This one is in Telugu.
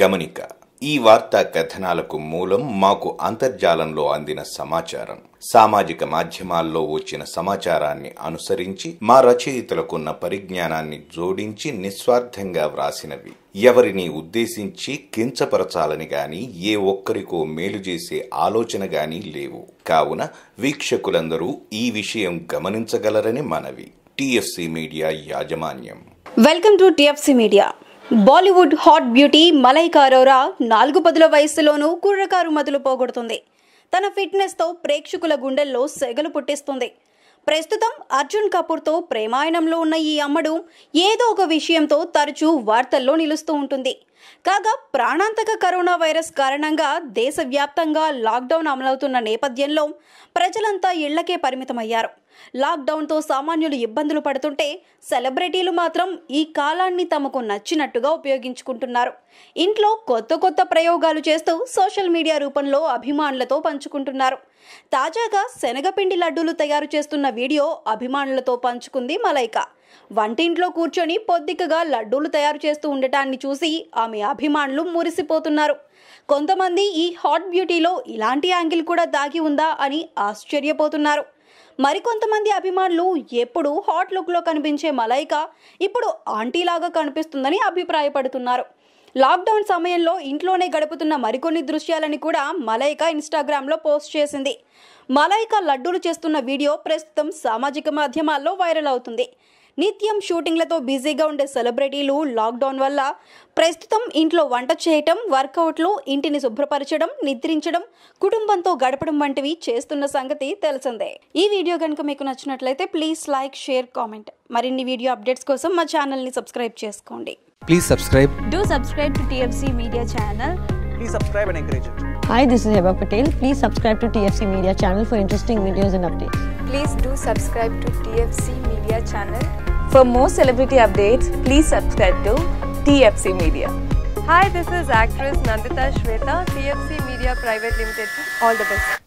గమనిక ఈ వార్తా కథనాలకు మూలం మాకు అంతర్జాలంలో అందిన సమాచారం సామాజిక మాధ్యమాల్లో వచ్చిన సమాచారాన్ని అనుసరించి మా రచయితలకున్న పరిజ్ఞానాన్ని జోడించి నిస్వార్థంగా వ్రాసినవి ఎవరిని ఉద్దేశించి కించపరచాలని గాని ఏ ఒక్కరికో మేలు చేసే ఆలోచన గాని లేవు కావున వీక్షకులందరూ ఈ విషయం గమనించగలరని మనవి టిఎఫ్సి మీడియా యాజమాన్యం welcome to TFC media Bollywood hot beauty Malaika Arora నాలుగు పదుల వయస్సులోనూ కుర్రకారు మతులు పోగొడుతుంది తన ఫిట్నెస్తో ప్రేక్షకుల గుండెల్లో సెగలు పుట్టిస్తుంది ప్రస్తుతం అర్జున్ కపూర్తో ప్రేమాయణంలో ఉన్న ఈ అమ్మడు ఏదో ఒక విషయంతో తరచూ వార్తల్లో నిలుస్తూ ఉంటుంది కాగా ప్రాణాంతక కరోనా వైరస్ కారణంగా దేశవ్యాప్తంగా లాక్డౌన్ అమలవుతున్న నేపథ్యంలో ప్రజలంతా ఇళ్లకే పరిమితమయ్యారు లాక్డౌన్తో సామాన్యులు ఇబ్బందులు పడుతుంటే సెలబ్రిటీలు మాత్రం ఈ కాలాన్ని తమకు నచ్చినట్టుగా ఉపయోగించుకుంటున్నారు ఇంట్లో కొత్త కొత్త ప్రయోగాలు చేస్తూ సోషల్ మీడియా రూపంలో అభిమానులతో పంచుకుంటున్నారు తాజాగా శనగపిండి లడ్డూలు తయారు చేస్తున్న వీడియో అభిమానులతో పంచుకుంది మలైకా వంటింట్లో కూర్చొని పొద్దికగా లడ్డూలు తయారు చేస్తూ ఉండటాన్ని చూసి ఆమె అభిమానులు మురిసిపోతున్నారు కొంతమంది ఈ హాట్ బ్యూటీలో ఇలాంటి యాంగిల్ కూడా దాగి ఉందా అని ఆశ్చర్యపోతున్నారు మరికొంతమంది అభిమానులు ఎప్పుడు హాట్ లుక్లో కనిపించే మలైక ఇప్పుడు ఆంటీలాగా కనిపిస్తుందని అభిప్రాయపడుతున్నారు లాక్డౌన్ సమయంలో ఇంట్లోనే గడుపుతున్న మరికొన్ని దృశ్యాలని కూడా మలైక ఇన్స్టాగ్రామ్లో పోస్ట్ చేసింది మలైక లడ్డూలు చేస్తున్న వీడియో ప్రస్తుతం సామాజిక మాధ్యమాల్లో వైరల్ అవుతుంది నిత్యం షూటింగ్లతో బిజీగా ఉండే సెలబ్రిటీలు లాక్డౌన్ వల్ల ప్రస్తుతం ఇంట్లో వంట చేయటం వర్కౌట్లు ఇంటిని శుభ్రపరచడం నిద్రించడం కుటుంబంతో గడపడం వంటివి చేస్తున్న సంగతి తెలిసిందే ఈ వీడియో కనుక మీకు నచ్చినట్లయితే ప్లీజ్ లైక్ షేర్ కామెంట్ మరిన్ని వీడియో అప్డేట్స్ కోసం మా ఛానల్ని సబ్స్క్రైబ్ చేసుకోండి Please subscribe. Do subscribe to TFC Media channel. Please subscribe and encourage it. Hi, this is Heba Patel. Please subscribe to TFC Media channel for interesting videos and updates. Please do subscribe to TFC Media channel. For more celebrity updates, please subscribe to TFC Media. Hi, this is actress Nandita Shweta, TFC Media Private Limited. All the best.